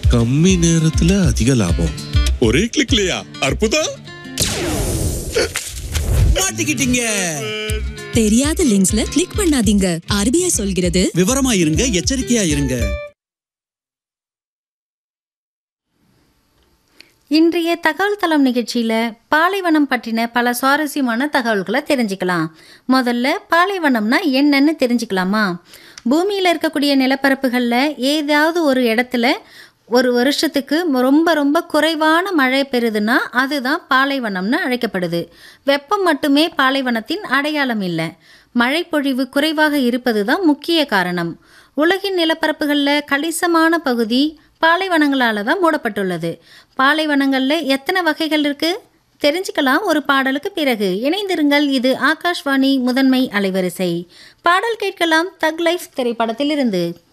கம்மி நேரத்துல அதிக லாபம் ஒரே கிளிக்லயா அற்புதம் மாட்டிக்கிட்டீங்க தெரியாத லிங்க்ஸ்ல கிளிக் பண்ணாதீங்க ஆர்பிஐ சொல்கிறது விவரமா இருங்க எச்சரிக்கையா இருங்க இன்றைய தகவல் தளம் நிகழ்ச்சியில் பாலைவனம் பற்றின பல சுவாரஸ்யமான தகவல்களை தெரிஞ்சுக்கலாம் முதல்ல பாலைவனம்னா என்னன்னு தெரிஞ்சுக்கலாமா பூமியில் இருக்கக்கூடிய நிலப்பரப்புகளில் ஏதாவது ஒரு இடத்துல ஒரு வருஷத்துக்கு ரொம்ப ரொம்ப குறைவான மழை பெறுதுன்னா அதுதான் பாலைவனம்னு அழைக்கப்படுது வெப்பம் மட்டுமே பாலைவனத்தின் அடையாளம் இல்லை மழைப்பொழிவு குறைவாக இருப்பது தான் முக்கிய காரணம் உலகின் நிலப்பரப்புகளில் கணிசமான பகுதி பாலைவனங்களால் தான் மூடப்பட்டுள்ளது பாலைவனங்களில் எத்தனை வகைகள் இருக்குது தெரிஞ்சுக்கலாம் ஒரு பாடலுக்கு பிறகு இணைந்திருங்கள் இது ஆகாஷ்வாணி முதன்மை அலைவரிசை பாடல் கேட்கலாம் தக் லைஃப் திரைப்படத்திலிருந்து